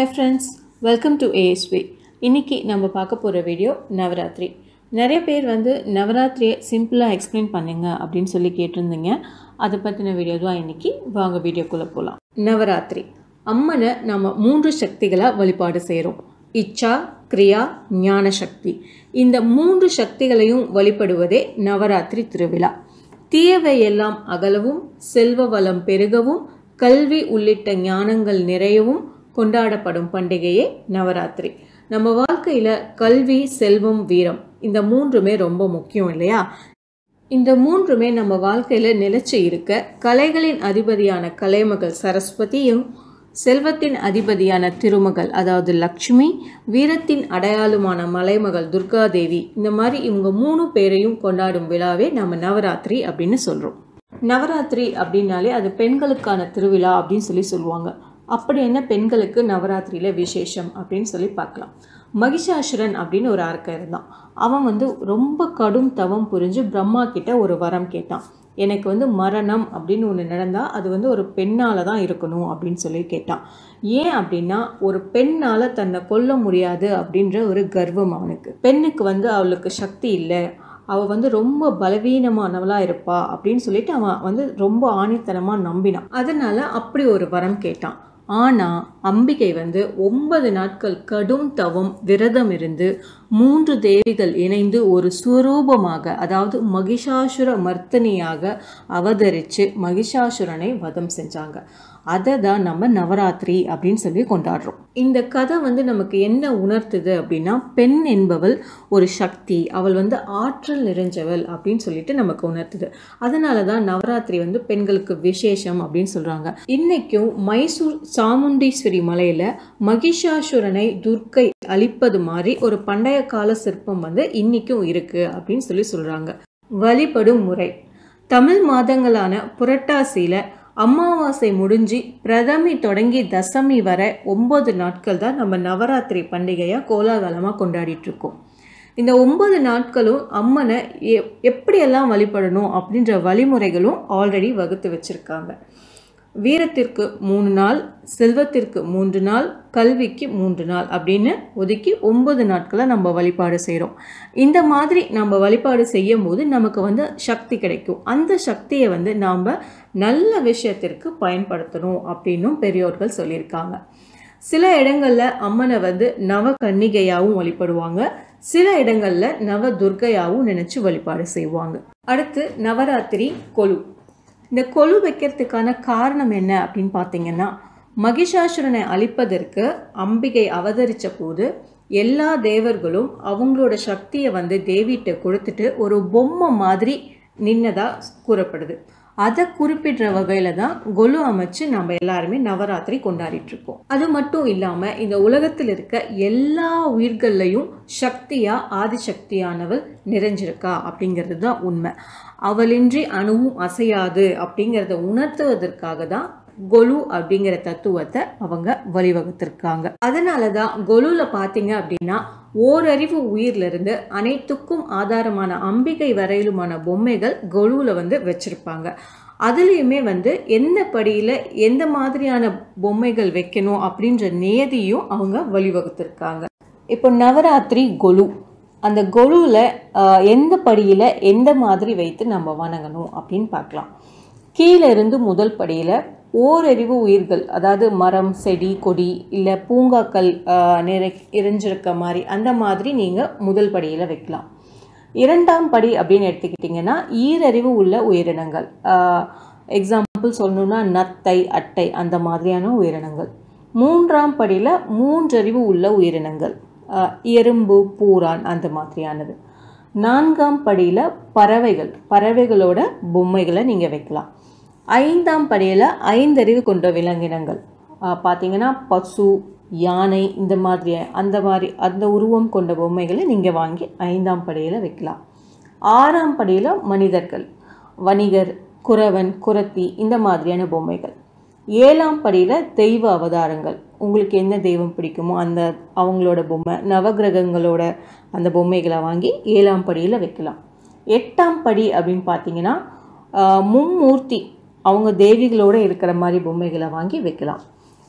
hi friends welcome to ASV இன்னைக்கு நம்ம பார்க்க போகிற வீடியோ நவராத்திரி நிறைய பேர் வந்து நவராத்திரியை சிம்பிளாக எக்ஸ்பிளைன் பண்ணுங்க அப்படின்னு சொல்லி கேட்டிருந்தீங்க அதை பற்றின வீடியோ தான் இன்னைக்கு வாங்க வீடியோக்குள்ளே போகலாம் நவராத்திரி அம்மனை நம்ம மூன்று சக்திகளாக வழிபாடு செய்கிறோம் இச்சா கிரியா ஞான சக்தி இந்த மூன்று சக்திகளையும் வழிபடுவதே நவராத்திரி திருவிழா தீயவை எல்லாம் அகலவும் செல்வ வளம் பெருகவும் கல்வி உள்ளிட்ட ஞானங்கள் நிறையவும் கொண்டாடப்படும் பண்டிகையே நவராத்திரி நம்ம வாழ்க்கையில் கல்வி செல்வம் வீரம் இந்த மூன்றுமே ரொம்ப முக்கியம் இல்லையா இந்த மூன்றுமே நம்ம வாழ்க்கையில் நிலைச்சு இருக்க கலைகளின் அதிபதியான கலைமகள் சரஸ்வதியும் செல்வத்தின் அதிபதியான திருமகள் அதாவது லக்ஷ்மி வீரத்தின் அடையாளமான மலைமகள் துர்காதேவி இந்த மாதிரி இவங்க மூணு பேரையும் கொண்டாடும் விழாவே நம்ம நவராத்திரி அப்படின்னு சொல்கிறோம் நவராத்திரி அப்படின்னாலே அது பெண்களுக்கான திருவிழா அப்படின்னு சொல்லி சொல்லுவாங்க அப்படி என்ன பெண்களுக்கு நவராத்திரியில் விசேஷம் அப்படின்னு சொல்லி பார்க்கலாம் மகிஷாசுரன் அப்படின்னு ஒரு அரக்கன் இருந்தான் அவன் வந்து ரொம்ப கடும் தவம் புரிஞ்சு பிரம்மா கிட்ட ஒரு வரம் கேட்டான் எனக்கு வந்து மரணம் அப்படின்னு ஒன்று நடந்தால் அது வந்து ஒரு பெண்ணால் தான் இருக்கணும் அப்படின்னு சொல்லி கேட்டான் ஏன் அப்படின்னா ஒரு பெண்ணால் தன்னை கொல்ல முடியாது அப்படின்ற ஒரு கர்வம் அவனுக்கு பெண்ணுக்கு வந்து அவளுக்கு சக்தி இல்லை அவள் வந்து ரொம்ப பலவீனமானவளாக இருப்பா அப்படின்னு சொல்லிட்டு அவன் வந்து ரொம்ப ஆணித்தனமாக நம்பினான் அதனால் அப்படி ஒரு வரம் கேட்டான் ஆனால் அம்பிகை வந்து ஒன்பது நாட்கள் கடும் தவம் விரதம் இருந்து மூன்று தேவிகள் இணைந்து ஒரு சுரூபமாக அதாவது மகிஷாசுர மர்த்தனியாக அவதரித்து மகிஷாசுரனை வதம் செஞ்சாங்க அதை தான் நம்ம நவராத்திரி அப்படின்னு சொல்லி கொண்டாடுறோம் இந்த கதை வந்து நமக்கு என்ன உணர்த்துது அப்படின்னா பெண் என்பவள் ஒரு சக்தி அவள் வந்து ஆற்றல் நிறைஞ்சவள் அப்படின்னு சொல்லிட்டு நமக்கு உணர்த்துது அதனால தான் நவராத்திரி வந்து பெண்களுக்கு விசேஷம் அப்படின்னு சொல்கிறாங்க இன்னைக்கும் மைசூர் சாமுண்டீஸ்வரி மலையில் மகிஷாசுரனை துர்க்கை அழிப்பது மாதிரி ஒரு பண்டைய கால சிற்பம் வந்து இன்னைக்கும் இருக்குது அப்படின்னு சொல்லி சொல்கிறாங்க வழிபடும் முறை தமிழ் மாதங்களான புரட்டாசியில் அமாவாசை முடிஞ்சு பிரதமி தொடங்கி தசமி வரை ஒம்பது நாட்கள் தான் நம்ம நவராத்திரி பண்டிகையாக கோலாகலமாக கொண்டாடிட்டு இருக்கோம் இந்த ஒன்பது நாட்களும் அம்மனை எ எப்படியெல்லாம் வழிபடணும் அப்படின்ற வழிமுறைகளும் ஆல்ரெடி வகுத்து வச்சுருக்காங்க வீரத்திற்கு மூணு நாள் செல்வத்திற்கு மூன்று நாள் கல்விக்கு மூன்று நாள் அப்படின்னு ஒதுக்கி ஒன்பது நாட்களை நம்ம வழிபாடு செய்கிறோம் இந்த மாதிரி நம்ம வழிபாடு செய்யும் போது நமக்கு வந்து சக்தி கிடைக்கும் அந்த சக்தியை வந்து நாம் நல்ல விஷயத்திற்கு பயன்படுத்தணும் அப்படின்னும் பெரியோர்கள் சொல்லியிருக்காங்க சில இடங்களில் அம்மனை வந்து நவ கன்னிகையாகவும் வழிபடுவாங்க சில இடங்களில் நவ துர்கையாகவும் நினச்சி வழிபாடு செய்வாங்க அடுத்து நவராத்திரி கொலு இந்த கொலு வைக்கிறதுக்கான காரணம் என்ன அப்படின்னு பார்த்தீங்கன்னா மகிஷாசுரனை அழிப்பதற்கு அம்பிகை அவதரித்த போது எல்லா தேவர்களும் அவங்களோட சக்தியை வந்து தேவிட்ட கொடுத்துட்டு ஒரு பொம்மை மாதிரி நின்னதா கூறப்படுது அதை குறிப்பிடுற வகையில் தான் கொலு அமைச்சு நம்ம எல்லாருமே நவராத்திரி கொண்டாடிட்டு இருக்கோம் அது மட்டும் இல்லாமல் இந்த உலகத்தில் இருக்க எல்லா உயிர்கள்லையும் சக்தியா ஆதிசக்தியானவள் நிறைஞ்சிருக்கா அப்படிங்கிறது தான் உண்மை அவளின்றி அணுவும் அசையாது அப்படிங்கிறத உணர்த்துவதற்காக தான் கொலு அப்படிங்கிற தத்துவத்தை அவங்க வழிவகுத்திருக்காங்க அதனால தான் கொலுல பார்த்தீங்க அப்படின்னா ஓரறிவு உயிர்லேருந்து அனைத்துக்கும் ஆதாரமான அம்பிகை வரையிலுமான பொம்மைகள் கொலுவில் வந்து வச்சுருப்பாங்க அதுலேயுமே வந்து எந்த படியில் எந்த மாதிரியான பொம்மைகள் வைக்கணும் அப்படின்ற நேதியும் அவங்க வழிவகுத்திருக்காங்க இப்போ நவராத்திரி கொலு அந்த கொலுவில் எந்த படியில் எந்த மாதிரி வைத்து நம்ம வணங்கணும் அப்படின்னு பார்க்கலாம் கீழே இருந்து முதல் படியில் ஓரறிவு உயிர்கள் அதாவது மரம் செடி கொடி இல்லை பூங்காக்கள் நிறை இறைஞ்சிருக்க மாதிரி அந்த மாதிரி நீங்கள் முதல் படியில் வைக்கலாம் இரண்டாம் படி அப்படின்னு எடுத்துக்கிட்டிங்கன்னா ஈரறிவு உள்ள உயிரினங்கள் எக்ஸாம்பிள் சொல்லணுன்னா நத்தை அட்டை அந்த மாதிரியான உயிரினங்கள் மூன்றாம் படியில் மூன்றறிவு உள்ள உயிரினங்கள் எறும்பு பூரான் அந்த மாதிரியானது நான்காம் படியில் பறவைகள் பறவைகளோட பொம்மைகளை நீங்கள் வைக்கலாம் ஐந்தாம் படியில் ஐந்தறிவு கொண்ட விலங்கினங்கள் பார்த்தீங்கன்னா பசு யானை இந்த மாதிரி அந்த மாதிரி அந்த உருவம் கொண்ட பொம்மைகளை நீங்கள் வாங்கி ஐந்தாம் படியில் வைக்கலாம் ஆறாம் படியில் மனிதர்கள் வணிகர் குறவன் குரத்தி இந்த மாதிரியான பொம்மைகள் ஏழாம் படியில் தெய்வ அவதாரங்கள் உங்களுக்கு என்ன தெய்வம் பிடிக்குமோ அந்த அவங்களோட பொம்மை நவகிரகங்களோட அந்த பொம்மைகளை வாங்கி ஏழாம் படியில் வைக்கலாம் எட்டாம் படி அப்படின்னு பார்த்தீங்கன்னா மும்மூர்த்தி அவங்க தேவிகளோடு இருக்கிற மாதிரி பொம்மைகளை வாங்கி வைக்கலாம்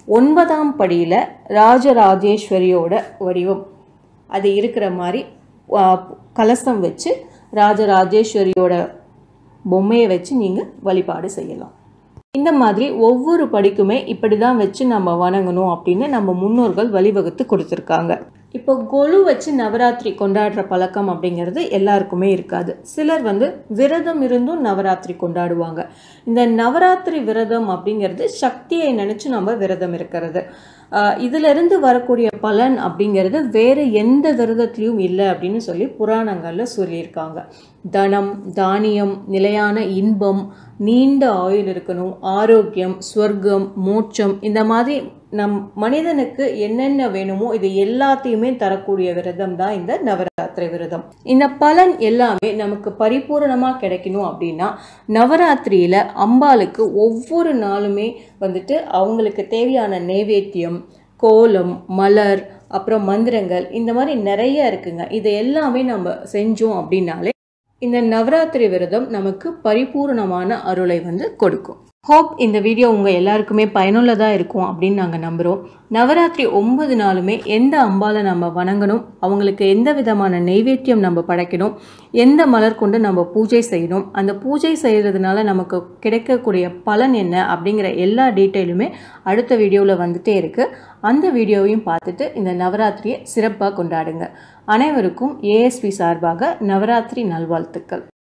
ஒன்பதாம் படியில் ராஜராஜேஸ்வரியோட வடிவம் அது இருக்கிற மாதிரி ஆ, கலசம் வச்சு ராஜராஜேஸ்வரியோட பொம்மையை வச்சு நீங்கள் வழிபாடு செய்யலாம் இந்த மாதிரி ஒவ்வொரு படிக்குமே இப்படி தான் வச்சு நம்ம வணங்கணும் அப்படின்னு நம்ம முன்னோர்கள் வழிவகுத்து கொடுத்துருக்காங்க இப்போ கொலு வச்சு நவராத்திரி கொண்டாடுற பழக்கம் அப்படிங்கிறது எல்லாருக்குமே இருக்காது சிலர் வந்து விரதம் இருந்தும் நவராத்திரி கொண்டாடுவாங்க இந்த நவராத்திரி விரதம் அப்படிங்கிறது சக்தியை நினச்சி நம்ம விரதம் இருக்கிறது ஆஹ் இதிலிருந்து வரக்கூடிய பலன் அப்படிங்கிறது வேறு எந்த விரதத்துலையும் இல்லை அப்படின்னு சொல்லி புராணங்களில் சொல்லியிருக்காங்க தனம் தானியம் நிலையான இன்பம் நீண்ட ஆயுள் இருக்கணும் ஆரோக்கியம் ஸ்வர்க்கம் மோட்சம் இந்த மாதிரி நம் மனிதனுக்கு என்னென்ன வேணுமோ இது எல்லாத்தையுமே தரக்கூடிய விரதம் தான் இந்த நவராத்திரி விரதம் இந்த பலன் எல்லாமே நமக்கு பரிபூரணமாக கிடைக்கணும் அப்படின்னா நவராத்திரியில் அம்பாளுக்கு ஒவ்வொரு நாளுமே வந்துட்டு அவங்களுக்கு தேவையான நைவேத்தியம் கோலம் மலர் அப்புறம் மந்திரங்கள் இந்த மாதிரி நிறைய இருக்குங்க இது எல்லாமே நம்ம செஞ்சோம் அப்படின்னாலே இந்த நவராத்திரி விரதம் நமக்கு பரிபூர்ணமான அருளை வந்து கொடுக்கும் ஹோப் இந்த வீடியோ உங்கள் எல்லாருக்குமே பயனுள்ளதாக இருக்கும் அப்படின்னு நாங்கள் நம்புகிறோம் நவராத்திரி ஒன்பது நாளுமே எந்த அம்பாலை நம்ம வணங்கணும் அவங்களுக்கு எந்த விதமான நெய்வேத்தியம் நம்ம படைக்கணும் எந்த மலர் கொண்டு நம்ம பூஜை செய்யணும் அந்த பூஜை செய்கிறதுனால நமக்கு கிடைக்கக்கூடிய பலன் என்ன அப்படிங்கிற எல்லா டீட்டெயிலுமே அடுத்த வீடியோவில் வந்துட்டே இருக்குது அந்த வீடியோவையும் பார்த்துட்டு இந்த நவராத்திரியை சிறப்பாக கொண்டாடுங்க அனைவருக்கும் ஏஎஸ்பி சார்பாக நவராத்திரி நல்வாழ்த்துக்கள்